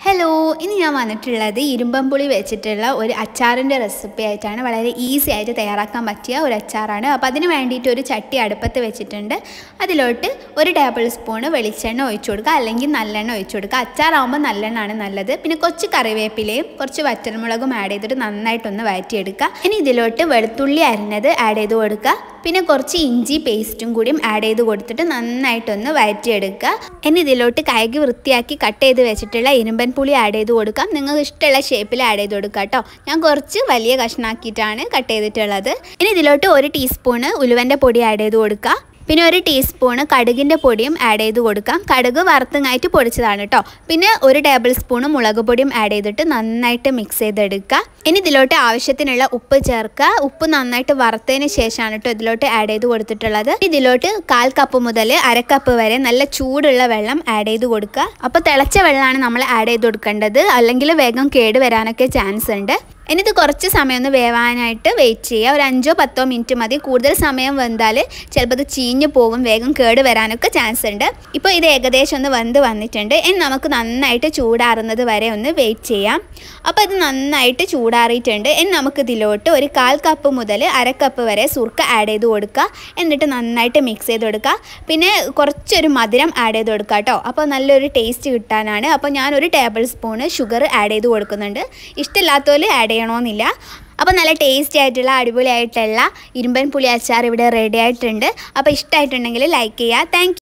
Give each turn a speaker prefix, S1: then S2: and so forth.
S1: hello ഇനി ഞാൻ വന്നിട്ടുള്ളത് ഇരുമ്പമ്പുളി വെച്ചിട്ടുള്ള ഒരു അച്ചാറിൻ്റെ റെസിപ്പി ആയിട്ടാണ് വളരെ ഈസി ആയിട്ട് തയ്യാറാക്കാൻ പറ്റിയ ഒരു അച്ചാറാണ് അപ്പോൾ അതിന് വേണ്ടിയിട്ട് ഒരു ചട്ടി അടുപ്പത്ത് വെച്ചിട്ടുണ്ട് അതിലോട്ട് ഒരു ടേബിൾ സ്പൂണ് വെളിച്ചെണ്ണ ഒഴിച്ചു കൊടുക്കുക അല്ലെങ്കിൽ നല്ലെണ്ണ ഒഴിച്ചു കൊടുക്കുക അച്ചാറാകുമ്പോൾ നല്ലെണ്ണയാണ് നല്ലത് പിന്നെ കുറച്ച് കറിവേപ്പിലയും കുറച്ച് വറ്റൽമുളകും ആഡ് ചെയ്തിട്ട് നന്നായിട്ടൊന്ന് വഴറ്റിയെടുക്കുക ഇനി ഇതിലോട്ട് വെളുത്തുള്ളി അരിഞ്ഞത് ആഡ് ചെയ്ത് കൊടുക്കുക പിന്നെ കുറച്ച് ഇഞ്ചി പേസ്റ്റും കൂടിയും ആഡ് ചെയ്ത് കൊടുത്തിട്ട് നന്നായിട്ടൊന്ന് വഴറ്റിയെടുക്കുക ഇനി ഇതിലോട്ട് കഴുകി വൃത്തിയാക്കി കട്ട് ചെയ്ത് വെച്ചിട്ടുള്ള ഇരുമ്പൻ പുളി ആഡ് ചെയ്ത് കൊടുക്കാം നിങ്ങൾക്ക് ഇഷ്ടമുള്ള ഷേപ്പിൽ ആഡ് ചെയ്ത് കൊടുക്കുക കേട്ടോ ഞാൻ കുറച്ച് വലിയ കഷ്ണാക്കിയിട്ടാണ് കട്ട് ചെയ്തിട്ടുള്ളത് ഇനി ഇതിലോട്ട് ഒരു ടീസ്പൂണ് ഉലുവൻ്റെ പൊടി ആഡ് ചെയ്ത് കൊടുക്കുക പിന്നെ ഒരു ടീസ്പൂണ് കടുകിൻ്റെ പൊടിയും ആഡ് ചെയ്ത് കൊടുക്കാം കടുക് വറുത്തങ്ങായിട്ട് പൊടിച്ചതാണ് കേട്ടോ പിന്നെ ഒരു ടേബിൾ സ്പൂണ് മുളക് പൊടിയും ആഡ് ചെയ്തിട്ട് നന്നായിട്ട് മിക്സ് ചെയ്തെടുക്കുക ഇനി ഇതിലോട്ട് ആവശ്യത്തിനുള്ള ഉപ്പ് ചേർക്കുക ഉപ്പ് നന്നായിട്ട് വറുത്തതിന് ശേഷമാണ് കേട്ടോ ഇതിലോട്ട് ആഡ് ചെയ്ത് കൊടുത്തിട്ടുള്ളത് ഇതിലോട്ട് കാൽ കപ്പ് മുതൽ അര കപ്പ് വരെ നല്ല ചൂടുള്ള വെള്ളം ആഡ് ചെയ്ത് കൊടുക്കുക അപ്പോൾ തിളച്ച വെള്ളമാണ് നമ്മൾ ആഡ് ചെയ്ത് കൊടുക്കേണ്ടത് അല്ലെങ്കിൽ വേഗം കേട് വരാനൊക്കെ ചാൻസ് ഉണ്ട് ഇനി ഇത് കുറച്ച് സമയം ഒന്ന് വേവാനായിട്ട് വെയിറ്റ് ചെയ്യുക ഒരു അഞ്ചോ പത്തോ മിനിറ്റ് മതി കൂടുതൽ സമയം വെന്താൽ ചിലപ്പോൾ ഇത് ചീഞ്ഞു പോകും വേഗം കേട് വരാനൊക്കെ ചാൻസ് ഉണ്ട് ഇപ്പോൾ ഇത് ഏകദേശം ഒന്ന് വെന്ത് വന്നിട്ടുണ്ട് ഇനി നമുക്ക് നന്നായിട്ട് ചൂടാറുന്നത് വരെ ഒന്ന് വെയിറ്റ് ചെയ്യാം അപ്പോൾ ഇത് നന്നായിട്ട് ചൂടാറിയിട്ടുണ്ട് ഇനി നമുക്ക് ഇതിലോട്ട് ഒരു കാൽ കപ്പ് മുതൽ അര കപ്പ് വരെ സുർക്ക ആഡ് ചെയ്ത് കൊടുക്കുക എന്നിട്ട് നന്നായിട്ട് മിക്സ് ചെയ്ത് കൊടുക്കുക പിന്നെ കുറച്ചൊരു മധുരം ആഡ് ചെയ്ത് കൊടുക്കുക കേട്ടോ അപ്പോൾ നല്ലൊരു ടേസ്റ്റ് കിട്ടാനാണ് അപ്പോൾ ഞാനൊരു ടേബിൾ സ്പൂണ് ഷുഗർ ആഡ് ചെയ്ത് കൊടുക്കുന്നുണ്ട് ഇഷ്ടമില്ലാത്തവർ ആഡ് ചെയ്യണമെന്നില്ല അപ്പോൾ നല്ല ടേസ്റ്റി ആയിട്ടുള്ള അടിപൊളിയായിട്ടുള്ള ഇരുമ്പൻ പുളി അച്ചാർ ഇവിടെ റെഡി ആയിട്ടുണ്ട് അപ്പോൾ ഇഷ്ടമായിട്ടുണ്ടെങ്കിൽ ലൈക്ക് ചെയ്യുക താങ്ക്